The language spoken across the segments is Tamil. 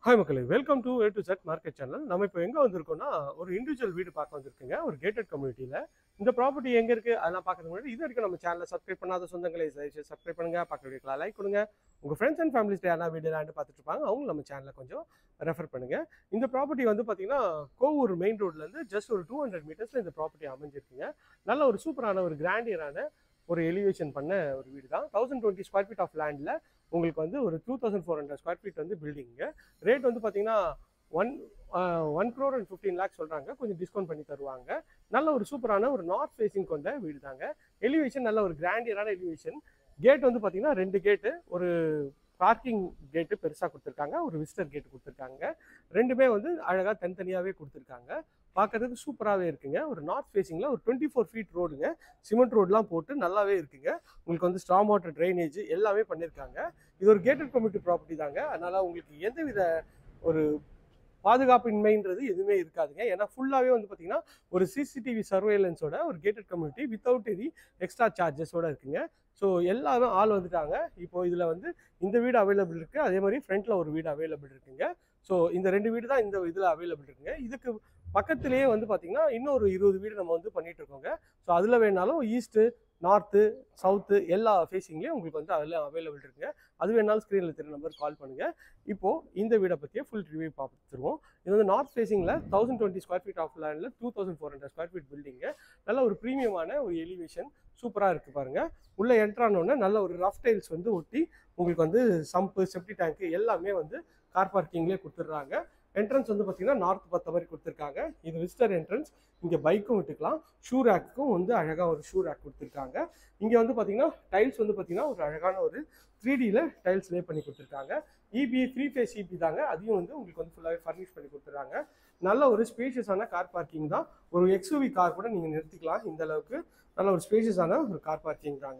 ஹாய் மக்களே welcome to A to Z market channel நம்ம இப்போ எங்கே வந்திருக்கோம்னா ஒரு இண்டிவிஜுவல் வீடு பார்க்க வந்திருக்குங்க ஒரு கேட்டட் கம்யூனிட்டியில் இந்த ப்ராப்பர்ட்டி எங்கே இருக்குது அதெல்லாம் பார்க்கறதுக்கு முன்னாடி இது வரைக்கும் நம்ம சேனலை சப்ஸ்கிரைப் பண்ணாத சொந்தங்களை சப்ஸ்கிரைப் பண்ணுங்க பக்க வீடியோக்கெலாம் லைக் கொடுங்க உங்கள் ஃப்ரெண்ட்ஸ் அண்ட் ஃபேமிலிஸ் யாரா வீடியோ பார்த்துட்டு இருப்பாங்க அவங்க நம்ம சேனலை கொஞ்சம் ரெஃபர் பண்ணுங்க இந்த ப்ராப்பர்ட்டி வந்து பார்த்தீங்கன்னா கோவூர் மெயின் ரோட்லேருந்து ஜஸ்ட் ஒரு டூ ஹண்ட்ரட் மீட்டர்ஸில் இந்த ப்ராப்பர்ட்டி அமைஞ்சிருக்குங்க நல்ல ஒரு சூப்பரான ஒரு கிராண்டியரான ஒரு எலிவேஷன் பண்ண ஒரு வீடு தான் thousand twenty square feet of லேண்டில் உங்களுக்கு வந்து ஒரு two thousand four hundred square feet வந்து பில்டிங்க ரேட் வந்து பார்த்தீங்கன்னா one one crore and fifteen lakhs சொல்கிறாங்க கொஞ்சம் டிஸ்கவுண்ட் பண்ணி தருவாங்க நல்ல ஒரு சூப்பரான ஒரு நார்த் ஃபேஸிங் கொண்ட வீடு தாங்க எலிவேஷன் நல்ல ஒரு கிராண்டியரான எலிவேஷன் கேட் வந்து பார்த்தீங்கன்னா ரெண்டு கேட்டு ஒரு பார்க்கிங் கேட்டு பெருசாக கொடுத்துருக்காங்க ஒரு விசிட்டர் கேட்டு கொடுத்துருக்காங்க ரெண்டுமே வந்து அழகாக தனித்தனியாகவே கொடுத்துருக்காங்க பார்க்கறதுக்கு சூப்பராகவே இருக்குங்க ஒரு நார்த் ஃபேஸிங்கில் ஒரு டுவெண்ட்டி ஃபோர் ஃபீட் ரோடுங்க சிமெண்ட் ரோட்லாம் போட்டு நல்லாவே இருக்குங்க உங்களுக்கு வந்து ஸ்ட்ராங் வாட்டர் ட்ரைனேஜ் எல்லாமே பண்ணியிருக்காங்க இது ஒரு கேட்டட் கம்யூனிட்டி ப்ராப்பர்ட்டி தாங்க அதனால் உங்களுக்கு எந்தவித ஒரு பாதுகாப்பின்மைன்றது எதுவுமே இருக்காதுங்க ஏன்னா ஃபுல்லாகவே வந்து பார்த்தீங்கன்னா ஒரு சிசிடிவி சர்வேலன்ஸோட ஒரு gated community without any extra சார்ஜஸோட இருக்குங்க ஸோ எல்லாரும் ஆள் வந்துட்டாங்க இப்போ இதில் வந்து இந்த வீடு அவைலபிள் இருக்குது அதே மாதிரி ஃப்ரண்ட்டில் ஒரு வீடு அவைலபிள் இருக்குங்க ஸோ இந்த ரெண்டு வீடு தான் இந்த இதில் அவைலபிள் இருக்குங்க இதுக்கு பக்கத்துலேயே வந்து பார்த்தீங்கன்னா இன்னொரு இருபது வீடு நம்ம வந்து பண்ணிட்டு இருக்கோங்க ஸோ அதில் வேணாலும் ஈஸ்ட்டு நார்த்து சவுத்து எல்லா ஃபேஸிங்லேயும் உங்களுக்கு வந்து அதில் அவைலபிள் இருக்குங்க அது வேணாலும் ஸ்க்ரீனில் தெரிய நம்பர் கால் பண்ணுங்கள் இப்போது இந்த வீடை பற்றியே ஃபுல் ரிவ்யூ பார்த்துருவோம் இது வந்து நார்த் ஃபேஸிங்கில் thousand twenty square feet of லேண்டில் two thousand four hundred square feet building நல்ல ஒரு ப்ரீமியமான ஒரு எலிவேஷன் சூப்பராக இருக்குது பாருங்கள் உள்ளே என்ட்ரானோடனே நல்ல ஒரு ரஃப் டைல்ஸ் வந்து ஒட்டி உங்களுக்கு வந்து சம்பு செப்டி டேங்க்கு எல்லாமே வந்து கார் பார்க்கிங்லேயே கொடுத்துட்றாங்க என்ட்ரன்ஸ் வந்து பார்த்தீங்கன்னா நார்த் பார்த்த மாதிரி கொடுத்துருக்காங்க இது விசிட்டர் என்ட்ரன்ஸ் இங்கே பைக்கும் விட்டுக்கலாம் ஷூ ரேக்குக்கும் வந்து அழகாக ஒரு ஷூ ரேக் கொடுத்துருக்காங்க இங்கே வந்து பார்த்தீங்கன்னா டைல்ஸ் வந்து பார்த்தீங்கன்னா ஒரு அழகான ஒரு த்ரீ டியில் டைல்ஸ் லே பண்ணி கொடுத்துருக்காங்க இபி த்ரீ ஃபேஸ் இபி தாங்க அதையும் வந்து உங்களுக்கு வந்து ஃபுல்லாகவே ஃபர்னிஷ் பண்ணி கொடுத்துருக்காங்க நல்ல ஒரு ஸ்பேஷியஸான கார் பார்க்கிங் தான் ஒரு எக்ஸ்யூவி கார் கூட நீங்கள் நிறுத்திக்கலாம் இந்த அளவுக்கு நல்ல ஒரு ஸ்பேஷியஸான ஒரு கார் பார்க்கிங் தாங்க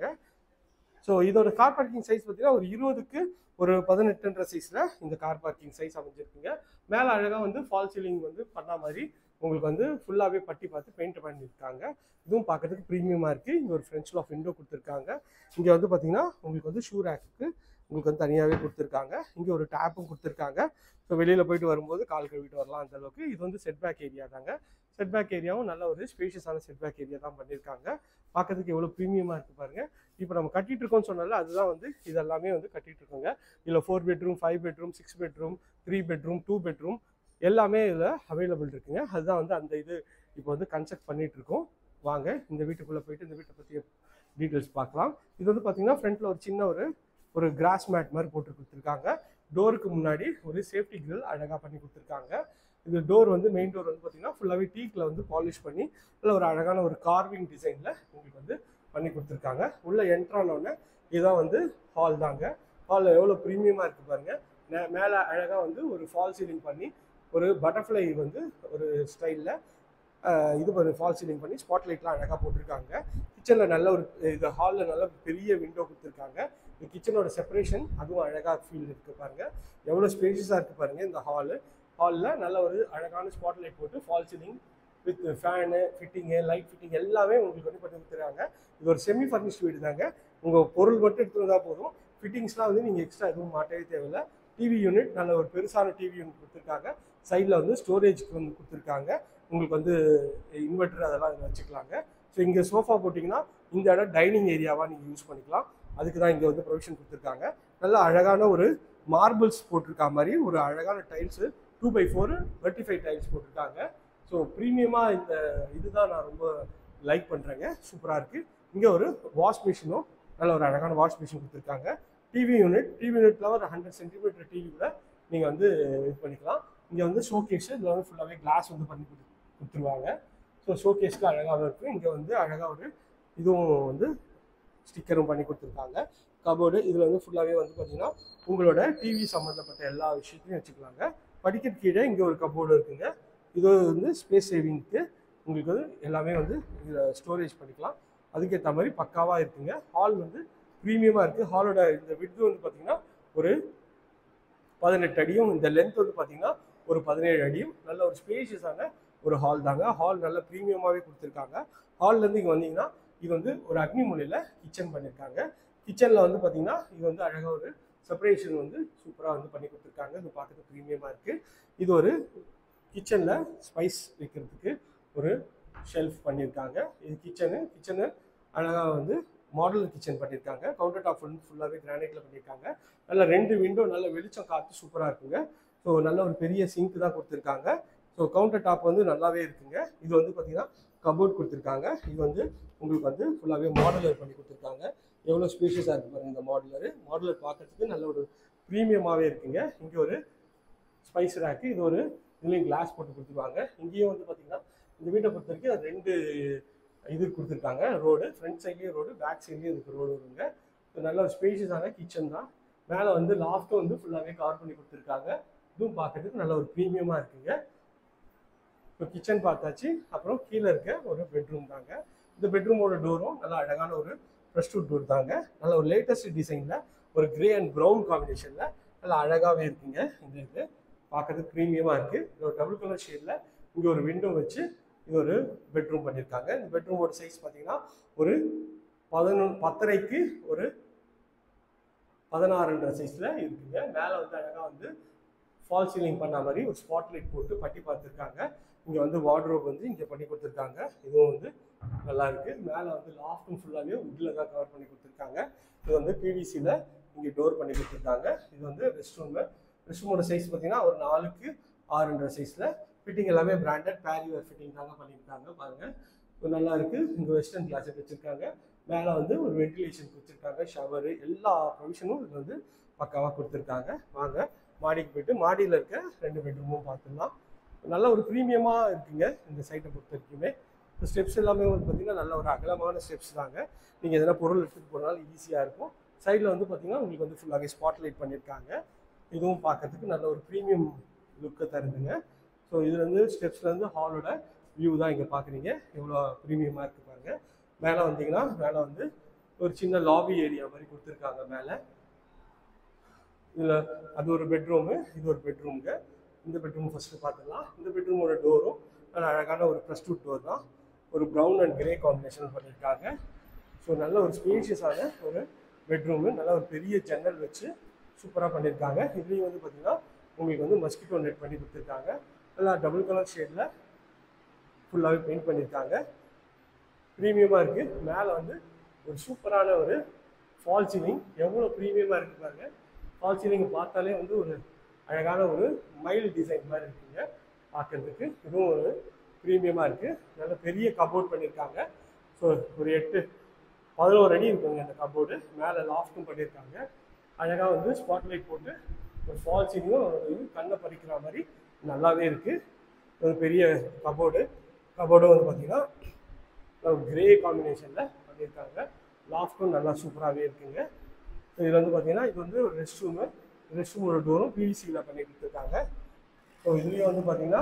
ஸோ இதோட கார் பார்க்கிங் சைஸ் பார்த்தீங்கன்னா ஒரு இருபதுக்கு ஒரு பதினெட்டுன்ற சைஸில் இந்த கார் பார்க்கிங் சைஸ் அமைஞ்சிருக்குங்க மேலே அழகாக வந்து ஃபால் சீலிங் வந்து பண்ண மாதிரி உங்களுக்கு வந்து ஃபுல்லாகவே பட்டி பார்த்து பெயிண்ட் பண்ணியிருக்காங்க இதுவும் பார்க்கறதுக்கு ப்ரீமியமாக இருக்குது இங்கே ஒரு ஃப்ரெண்ட்ஸில் ஆஃப் விண்டோ கொடுத்துருக்காங்க இங்கே வந்து பார்த்தீங்கன்னா உங்களுக்கு வந்து ஷூ ரேக்குக்கு உங்களுக்கு வந்து தனியாகவே கொடுத்துருக்காங்க இங்கே ஒரு டேப்பும் கொடுத்துருக்காங்க ஸோ வெளியில் போயிட்டு வரும்போது கால் கழுவிட்டு வரலாம் அந்த அளவுக்கு இது வந்து செட்பேக் ஏரியா தாங்க செட்பேக் ஏரியாவும் நல்ல ஒரு ஸ்பேஷியஸான செட்பேக் ஏரியா தான் பண்ணியிருக்காங்க பார்க்கறதுக்கு எவ்வளோ ப்ரீமியமாக இருக்குது பாருங்கள் இப்போ நம்ம கட்டிட்டு இருக்கோம்னு சொன்னால அதுதான் வந்து இதெல்லாமே வந்து கட்டிட்டு இருக்கோங்க இதில் four bedroom five bedroom six bedroom three bedroom two bedroom எல்லாமே இதில் அவைலபிள் இருக்குங்க அதுதான் வந்து அந்த இது இப்போ வந்து கன்ஸ்ட்ரக்ட் பண்ணிட்டு இருக்கோம் வாங்க இந்த வீட்டுக்குள்ளே போயிட்டு இந்த வீட்டை பற்றிய டீட்டெயில்ஸ் பார்க்கலாம் இது வந்து பார்த்தீங்கன்னா ஃப்ரண்ட்டில் ஒரு சின்ன ஒரு ஒரு கிராஸ் மேட் மாதிரி போட்டு கொடுத்துருக்காங்க டோருக்கு முன்னாடி ஒரு சேஃப்டி கிரில் அழகாக பண்ணி கொடுத்துருக்காங்க இது டோர் வந்து மெயின் டோர் வந்து பார்த்தீங்கன்னா ஃபுல்லாகவே டீக்கில் வந்து பாலிஷ் பண்ணி நல்ல ஒரு அழகான ஒரு கார்விங் டிசைனில் உங்களுக்கு வந்து பண்ணி கொடுத்துருக்காங்க உள்ளே என்ட்ரானோடனே இதுதான் வந்து ஹால் தாங்க ஹாலில் எவ்வளோ ப்ரீமியமாக இருக்குது பாருங்கள் மேலே அழகாக வந்து ஒரு ஃபால் சீலிங் பண்ணி ஒரு பட்டர்ஃப்ளை வந்து ஒரு ஸ்டைலில் இது ஒரு ஃபால் சீலிங் பண்ணி ஸ்பாட் லைட்லாம் அழகாக போட்டிருக்காங்க கிச்சனில் நல்ல ஒரு இது ஹாலில் நல்ல பெரிய விண்டோ கொடுத்துருக்காங்க இந்த கிச்சனோட செப்பரேஷன் அதுவும் அழகாக ஃபீல் இருக்குது பாருங்கள் எவ்வளோ ஸ்பேஷியஸாக இருக்குது பாருங்கள் இந்த ஹாலு ஹாலில் நல்ல ஒரு அழகான ஸ்பாட் லைட் போட்டு false ceiling with fan fitting light fitting எல்லாமே உங்களுக்கு வந்து பண்ணி கொடுத்துருக்காங்க இது ஒரு செமி ஃபர்னிஷ்ட் வீடு தாங்க உங்கள் பொருள் மட்டும் எடுத்து வந்தால் போதும் ஃபிட்டிங்ஸ்லாம் வந்து நீங்கள் எக்ஸ்ட்ரா எதுவும் மாட்டவே தேவையில்லை டிவி யூனிட் நல்ல ஒரு பெருசான டிவி யூனிட் கொடுத்துருக்காங்க சைடில் வந்து ஸ்டோரேஜ்க்கு வந்து கொடுத்துருக்காங்க உங்களுக்கு வந்து இன்வெர்டர் அதெல்லாம் இதில் வச்சுக்கலாங்க ஸோ இங்கே சோஃபா போட்டிங்கன்னா இந்த இடம் டைனிங் ஏரியாவாக நீங்கள் யூஸ் பண்ணிக்கலாம் அதுக்கு தான் இங்கே வந்து ப்ரொவிஷன் கொடுத்துருக்காங்க நல்ல அழகான ஒரு மார்பிள்ஸ் போட்டிருக்கா மாதிரி ஒரு அழகான tiles two by four thirty five tiles போட்டிருக்காங்க ஸோ ப்ரீமியமாக இந்த இதுதான் நான் ரொம்ப லைக் பண்ணுறேங்க சூப்பராக இருக்குது இங்கே ஒரு வாஷ் மிஷினும் நல்ல ஒரு அழகான வாஷ் மிஷின் கொடுத்துருக்காங்க டிவி யூனிட் டிவி யூனிட்டில் ஒரு ஹண்ட்ரட் சென்டிமீட்டர் டிவி கூட நீங்கள் வந்து இது பண்ணிக்கலாம் இங்கே வந்து ஷோகேஸு இதில் வந்து ஃபுல்லாகவே கிளாஸ் வந்து பண்ணி கொடு கொடுத்துருவாங்க ஸோ ஷோகேஸ்க்கு அழகாக இருக்கும் இங்கே வந்து அழகாக ஒரு இதுவும் வந்து ஸ்டிக்கரும் பண்ணி கொடுத்துருக்காங்க கபோர்டு இதில் வந்து ஃபுல்லாகவே வந்து பார்த்தீங்கன்னா உங்களோட டிவி சம்மந்தப்பட்ட எல்லா விஷயத்தையும் வச்சுக்கலாங்க படிக்கட்டு கீழே இங்கே ஒரு கபோர்டு இருக்குங்க இது வந்து ஸ்பேஸ் சேவிங்க்கு உங்களுக்கு வந்து எல்லாமே வந்து இதில் ஸ்டோரேஜ் பண்ணிக்கலாம் அதுக்கேற்ற மாதிரி பக்காவாக இருக்குங்க ஹால் வந்து ப்ரீமியமாக இருக்குது ஹாலோட இந்த விட்து வந்து பார்த்தீங்கன்னா ஒரு பதினெட்டு அடியும் இந்த லென்த் வந்து பார்த்தீங்கன்னா ஒரு பதினேழு அடியும் நல்ல ஒரு ஸ்பேஷியஸான ஒரு ஹால் தாங்க ஹால் நல்ல ப்ரீமியமாகவே கொடுத்துருக்காங்க ஹால்லேருந்து இங்கே வந்தீங்கன்னா இது வந்து ஒரு அக்னி மூலையில் கிச்சன் பண்ணியிருக்காங்க கிச்சனில் வந்து பார்த்தீங்கன்னா இது வந்து அழகாக ஒரு செப்பரேஷன் வந்து சூப்பராக வந்து பண்ணி கொடுத்துருக்காங்க இது பார்க்கறது ப்ரீமியமாக இருக்குது இது ஒரு கிச்சனில் ஸ்பைஸ் வைக்கிறதுக்கு ஒரு ஷெல்ஃப் பண்ணியிருக்காங்க இது கிச்சனு கிச்சனு அழகாக வந்து மாடல் கிச்சன் பண்ணியிருக்காங்க கவுண்டர் டாப் ஃபுல் ஃபுல்லாகவே கிரானைட்டில் பண்ணியிருக்காங்க நல்ல ரெண்டு விண்டோ நல்ல வெளிச்சம் காற்று சூப்பராக இருக்குங்க ஸோ நல்ல ஒரு பெரிய சிங்க் தான் கொடுத்துருக்காங்க ஸோ கவுண்டர் டாப் வந்து நல்லாவே இருக்குங்க இது வந்து பார்த்தீங்கன்னா கபோர்ட் கொடுத்துருக்காங்க இது வந்து உங்களுக்கு வந்து ஃபுல்லாகவே மாடலர் பண்ணி கொடுத்துருக்காங்க எவ்வளோ ஸ்பேஷியஸாக இருக்கு பாருங்க இந்த மாடலரு மாடலர் பார்க்கறதுக்கு நல்ல ஒரு ப்ரீமியமாகவே இருக்குங்க இங்கே ஒரு ஸ்பைஸ் ரேக்கு இது ஒரு இதுலேயும் கிளாஸ் போட்டு கொடுத்துருவாங்க இங்கேயும் வந்து பார்த்தீங்கன்னா இந்த வீட்டை பொறுத்த வரைக்கும் ரெண்டு இது கொடுத்துருக்காங்க ரோடு ஃப்ரண்ட் சைட்லேயும் ரோடு பேக் சைட்லேயும் இதுக்கு ரோடு வருங்க இது நல்ல ஒரு ஸ்பேஷியஸான கிச்சன் தான் மேலே வந்து லாஃப்ட்டும் வந்து ஃபுல்லாகவே கவர் பண்ணி கொடுத்துருக்காங்க இதுவும் பார்க்கறதுக்கு நல்ல ஒரு ப்ரீமியமாக இருக்குங்க இப்போ கிச்சன் பார்த்தாச்சு அப்புறம் கீழே இருக்க ஒரு பெட்ரூம் தாங்க இந்த பெட்ரூமோட டோரும் நல்லா அழகான ஒரு ப்ரெஸ்டூட் டோர் தாங்க நல்ல ஒரு லேட்டஸ்ட் டிசைனில் ஒரு கிரே அண்ட் ப்ரௌன் காம்பினேஷனில் நல்லா அழகாகவே இருக்குங்க இந்த இது பார்க்கறதுக்கு ப்ரீமியமாக இருக்குது இது ஒரு டபுள் கலர் ஷேடில் இங்கே ஒரு விண்டோ வச்சு இது ஒரு பெட்ரூம் பண்ணியிருக்காங்க இந்த பெட்ரூமோட சைஸ் பார்த்தீங்கன்னா ஒரு பதினொன்று பத்தரைக்கு ஒரு பதினாறுன்ற சைஸில் இருக்குங்க மேலே வந்து அழகாக வந்து ஃபால் சீலிங் பண்ண மாதிரி ஒரு ஸ்பாட் லைட் போட்டு பட்டி பார்த்துருக்காங்க இங்கே வந்து வார்ட்ரோப் வந்து இங்கே பண்ணி கொடுத்துருக்காங்க இதுவும் வந்து நல்லா இருக்கு மேலே வந்து லாஃப்டும் ஃபுல்லாகவே உட்டில் தான் கவர் பண்ணி கொடுத்துருக்காங்க இது வந்து பிவிசியில் இங்கே டோர் பண்ணி கொடுத்துருக்காங்க இது வந்து ரெஸ்ட் ரூமு ரெஸ்ட் ரூமோட சைஸ் பார்த்தீங்கன்னா ஒரு நாலுக்கு ஆறுன்ற சைஸில் ஃபிட்டிங் எல்லாமே பிராண்டட் பேரிவர் ஃபிட்டிங் தாங்க பண்ணியிருக்காங்க பாருங்கள் இது நல்லா இருக்கு இங்கே வெஸ்டர்ன் கிளாஸட் வச்சுருக்காங்க மேலே வந்து ஒரு வென்டிலேஷன் கொடுத்துருக்காங்க ஷவரு எல்லா ப்ரொவிஷனும் இது வந்து பக்காவாக கொடுத்துருக்காங்க வாங்க மாடிக்கு போயிட்டு மாடியில் இருக்க ரெண்டு பெட்ரூமும் பார்த்துடலாம் நல்ல ஒரு ப்ரீமியமாக இருக்குங்க இந்த சைட்டை பொறுத்த வரைக்குமே இந்த ஸ்டெப்ஸ் எல்லாமே வந்து பார்த்திங்கன்னா நல்ல ஒரு அகலமான ஸ்டெப்ஸ் தாங்க நீங்கள் எதனா பொருள் எடுத்துகிட்டு போனாலும் ஈஸியாக இருக்கும் சைடில் வந்து பார்த்திங்கன்னா உங்களுக்கு வந்து ஃபுல்லாகவே ஸ்பாட் லைட் பண்ணியிருக்காங்க இதுவும் பார்க்கறதுக்கு நல்ல ஒரு ப்ரீமியம் லுக்கை தருதுங்க ஸோ இது வந்து ஸ்டெப்ஸ்லேருந்து ஹாலோட வியூ தான் இங்கே பார்க்குறீங்க எவ்வளோ ப்ரீமியமாக இருக்குது பாருங்க மேலே வந்தீங்கன்னா மேலே வந்து ஒரு சின்ன லாபி ஏரியா மாதிரி கொடுத்துருக்காங்க மேலே இதில் அது ஒரு பெட்ரூமு இது ஒரு பெட்ரூமுங்க இந்த பெட்ரூம் ஃபஸ்ட்டு பார்த்துடலாம் இந்த பெட்ரூமோட டோரும் நல்ல அழகான ஒரு ப்ரெஸ்டூட் டோர் தான் ஒரு ப்ரௌன் அண்ட் கிரே காம்பினேஷன் பண்ணியிருக்காங்க ஸோ நல்ல ஒரு ஸ்பேஷியஸான ஒரு பெட்ரூமு நல்ல ஒரு பெரிய ஜன்னல் வச்சு சூப்பராக பண்ணியிருக்காங்க இதுலேயும் வந்து பார்த்திங்கன்னா உங்களுக்கு வந்து மஸ்கிட்டோ நெட் பண்ணி கொடுத்துருக்காங்க நல்லா டபுள் கலர் ஷேடில் ஃபுல்லாகவே பெயிண்ட் பண்ணியிருக்காங்க ப்ரீமியமாக இருக்குது மேலே வந்து ஒரு சூப்பரான ஒரு ஃபால் சீலிங் எவ்வளோ ப்ரீமியமாக இருக்குது பாருங்க ஃபால் சீலிங் பார்த்தாலே வந்து ஒரு அழகான ஒரு மைல் டிசைன் மாதிரி இருக்குங்க பார்க்கறதுக்கு இதுவும் ஒரு ப்ரீமியமாக இருக்குது நல்ல பெரிய கபோர்ட் பண்ணியிருக்காங்க ஸோ ஒரு எட்டு பதினோரு அடி இருக்குங்க அந்த கபோர்டு மேலே லாஃப்ட்டும் பண்ணியிருக்காங்க அழகாக வந்து ஸ்பாட் லைட் போட்டு ஒரு ஃபால் சீலிங்கும் கண்ணை பறிக்கிற மாதிரி நல்லாவே இருக்குது ஒரு பெரிய கபோர்டு கபோர்டும் வந்து பார்த்தீங்கன்னா கிரே காம்பினேஷனில் பண்ணியிருக்காங்க லாஃப்ட்டும் நல்லா சூப்பராகவே இருக்குங்க இதில் வந்து பார்த்தீங்கன்னா இது வந்து ஒரு ரெஸ்ட் ரூமு ரெஸ்ட் ரூமோட டோரும் பிவிசியில் பண்ணி கொடுத்துருக்காங்க ஸோ இதுலேயும் வந்து பார்த்தீங்கன்னா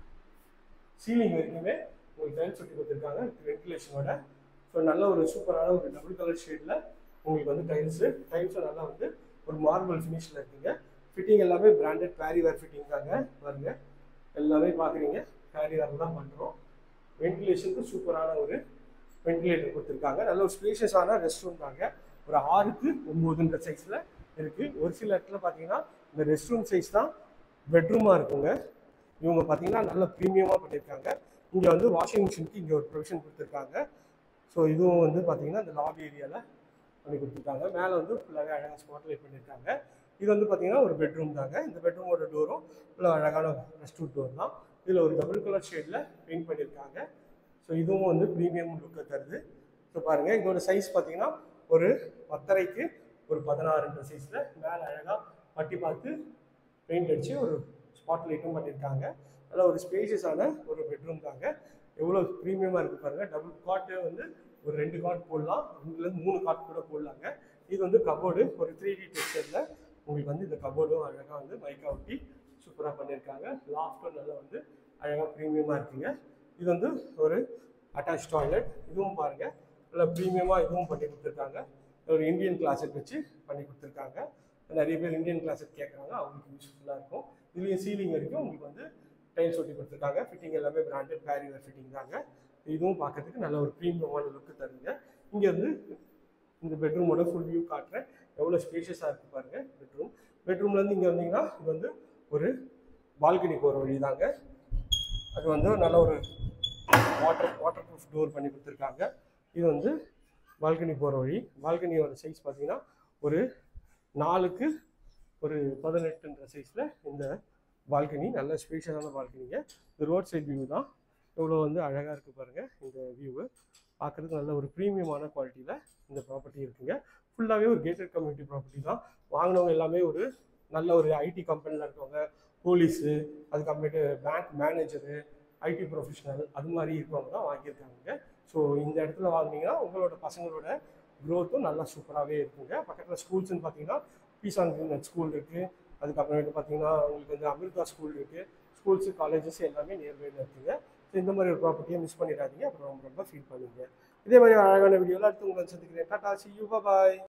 சீலிங் வரைக்குமே உங்களுக்கு டைல்ஸ் ஒட்டி கொடுத்துருக்காங்க வென்டிலேஷனோட ஸோ நல்ல ஒரு சூப்பரான ஒரு டபுள் கலர் ஷேடில் உங்களுக்கு வந்து டைல்ஸு டைல்ஸும் நல்லா வந்து ஒரு மார்பிள் ஃபினிஷில் இருக்குங்க ஃபிட்டிங் எல்லாமே பிராண்டட் பேரிவேர் ஃபிட்டிங் தாங்க பாருங்க எல்லாமே பார்க்குறீங்க பேரிவேர் தான் பண்ணுறோம் வென்டிலேஷனுக்கு சூப்பரான ஒரு வென்டிலேட்டர் கொடுத்துருக்காங்க நல்ல ஒரு ஸ்பேஷியஸான ரெஸ்ட் ரூம் தாங்க ஒரு ஆறுக்கு ஒம்போதுன்ற சைஸில் இருக்குது ஒரு சில இடத்துல பார்த்தீங்கன்னா இந்த ரெஸ்ட் ரூம் சைஸ் தான் பெட்ரூமாக இருக்குங்க இவங்க பார்த்தீங்கன்னா நல்ல ப்ரீமியமாக பண்ணியிருக்காங்க இங்கே வந்து வாஷிங் மிஷினுக்கு இங்கே ஒரு ப்ரொவிஷன் கொடுத்துருக்காங்க ஸோ இதுவும் வந்து பார்த்தீங்கன்னா இந்த லாபி ஏரியாவில் பண்ணி கொடுத்துருக்காங்க மேலே வந்து ஃபுல்லாகவே அழகாக ஸ்பாட் லைட் பண்ணியிருக்காங்க இது வந்து பார்த்தீங்கன்னா ஒரு பெட்ரூம் தாங்க இந்த பெட்ரூமோட டோரும் ஃபுல்லாக அழகான ரெஸ்டூட் டோர் தான் இதில் ஒரு டபுள் கலர் ஷேடில் பெயிண்ட் பண்ணியிருக்காங்க ஸோ இதுவும் வந்து ப்ரீமியம் லுக்கை தருது ஸோ பாருங்கள் இதோட சைஸ் பார்த்தீங்கன்னா ஒரு பத்தரைக்கு ஒரு பதினாறுன்ற சைஸில் மேலே அழகாக பட்டி பார்த்து பெயிண்ட் அடித்து ஒரு ஸ்பாட் லைட்டும் பண்ணியிருக்காங்க நல்ல ஒரு ஸ்பேஷியஸான ஒரு பெட்ரூம் தாங்க எவ்வளோ ப்ரீமியமாக இருக்குது பாருங்கள் டபுள் காட்டு வந்து ஒரு ரெண்டு காட் போடலாம் ரெண்டுலேருந்து மூணு காட் கூட போடலாங்க இது வந்து கபோர்டு ஒரு த்ரீ டி டெக்ஸ்டரில் உங்களுக்கு வந்து இந்த கபோர்டும் அழகாக வந்து மைக்கா ஒட்டி சூப்பராக பண்ணியிருக்காங்க லாஃப்ட்டும் நல்லா வந்து அழகாக ப்ரீமியமாக இருக்குங்க இது வந்து ஒரு அட்டாச் டாய்லெட் இதுவும் பாருங்கள் நல்லா ப்ரீமியமாக இதுவும் பண்ணி கொடுத்துருக்காங்க ஒரு இந்தியன் கிளாஸட் வச்சு பண்ணி கொடுத்துருக்காங்க நிறைய பேர் இந்தியன் கிளாஸட் கேட்குறாங்க அவங்களுக்கு யூஸ்ஃபுல்லாக இருக்கும் இதுலேயும் சீலிங் வரைக்கும் உங்களுக்கு வந்து டைல்ஸ் ஒட்டி கொடுத்துருக்காங்க ஃபிட்டிங் எல்லாமே பிராண்டட் பேரிவர் ஃபிட்டிங் தாங்க இதுவும் பார்க்கறதுக்கு நல்ல ஒரு ப்ரீமியமான லுக்கு தருங்க இங்கே வந்து இந்த பெட்ரூமோட ஃபுல் வியூ காட்டுறேன் எவ்வளோ ஸ்பேஷியஸாக இருக்குது பாருங்கள் பெட்ரூம் பெட்ரூம்லேருந்து இங்கே வந்தீங்கன்னா இது வந்து ஒரு பால்கனி போகிற வழி தாங்க அது வந்து நல்ல ஒரு வாட்டர் வாட்டர் ப்ரூஃப் டோர் பண்ணி கொடுத்துருக்காங்க இது வந்து பால்கனி போகிற வழி பால்கனியோட சைஸ் பார்த்தீங்கன்னா ஒரு நாலுக்கு ஒரு பதினெட்டுன்ற சைஸில் இந்த பால்கனி நல்ல ஸ்பேஷியஸான பால்கனிங்க இது ரோட் சைட் வியூ தான் எவ்வளோ வந்து அழகாக இருக்குது பாருங்கள் இந்த வியூவு பார்க்குறதுக்கு நல்ல ஒரு ப்ரீமியமான குவாலிட்டியில் இந்த ப்ராப்பர்ட்டி இருக்குங்க ஃபுல்லாகவே ஒரு கேட்டட் கம்யூனிட்டி ப்ராப்பர்ட்டி தான் வாங்கினவங்க எல்லாமே ஒரு நல்ல ஒரு ஐடி கம்பெனியில் இருக்கவங்க போலீஸு அதுக்கப்புறமேட்டு பேங்க் மேனேஜரு ஐடி ப்ரொஃபஷனல் அது மாதிரி இருக்கவங்க தான் வாங்கியிருக்காங்க ஸோ இந்த இடத்துல வாங்கினீங்கன்னா உங்களோட பசங்களோட க்ரோத்தும் நல்லா சூப்பராகவே இருக்குங்க பக்கத்தில் ஸ்கூல்ஸ்னு பார்த்தீங்கன்னா பீஸ் ஆன் கிரீன் ஸ்கூல் இருக்குது அதுக்கப்புறமேட்டு பார்த்தீங்கன்னா உங்களுக்கு வந்து அமிர்தா ஸ்கூல் இருக்குது ஸ்கூல்ஸு காலேஜஸ் எல்லாமே நியர்பையில் இருக்குங்க ஸோ இந்த மாதிரி ஒரு ப்ராப்பர்ட்டியை மிஸ் பண்ணிடாதீங்க அப்புறம் ரொம்ப ரொம்ப ஃபீல் பண்ணுவீங்க இதே மாதிரி அழகான வீடியோவில் அடுத்து உங்களை சந்திக்கிறேன் டாடா சி யூ பாய்